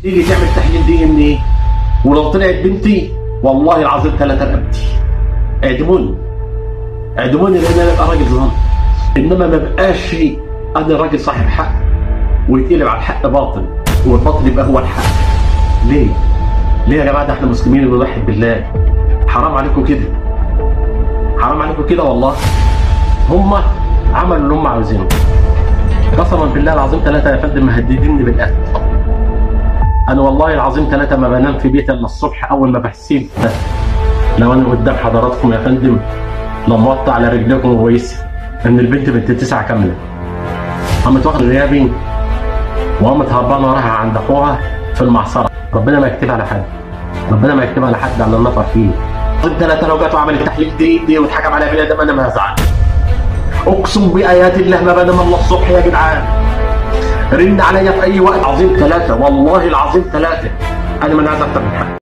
تيجي تعمل تحليل دي ان ايه ولو طلعت بنتي والله العظيم ثلاثة رقبتي اعدموني اعدموني لان انا ابقى راجل ظالم انما ما بقاش انا راجل صاحب حق ويتقلب على الحق باطل والباطل يبقى هو الحق ليه؟ ليه يا جماعه ده احنا مسلمين ونوحد بالله حرام عليكم كده حرام عليكم كده والله هم عملوا اللي هم عاوزينه قسما بالله العظيم ثلاثه يا فندم مهدديني بالقتل انا والله العظيم ثلاثه ما بنام في بيتي الا الصبح اول ما بحسين لو انا قدام حضراتكم يا فندم لما وطى على رجليكم وويس ان البنت بنت تسعه كامله قامت واخده غيابي وقامت هربانه وراها عند اخوها في المعصره ربنا ما يكتب على حد ربنا ما يكتب على حد على النفر فيه ثلاثه لو جت وعملت تحليل دي دي واتحكم عليها بني ادم انا ما هزعل اقسم بايات الله ما بنام الله الصبح يا جدعان رن عليا في اي وقت عظيم ثلاثه والله العظيم ثلاثه انا ما عايز اكتر من حق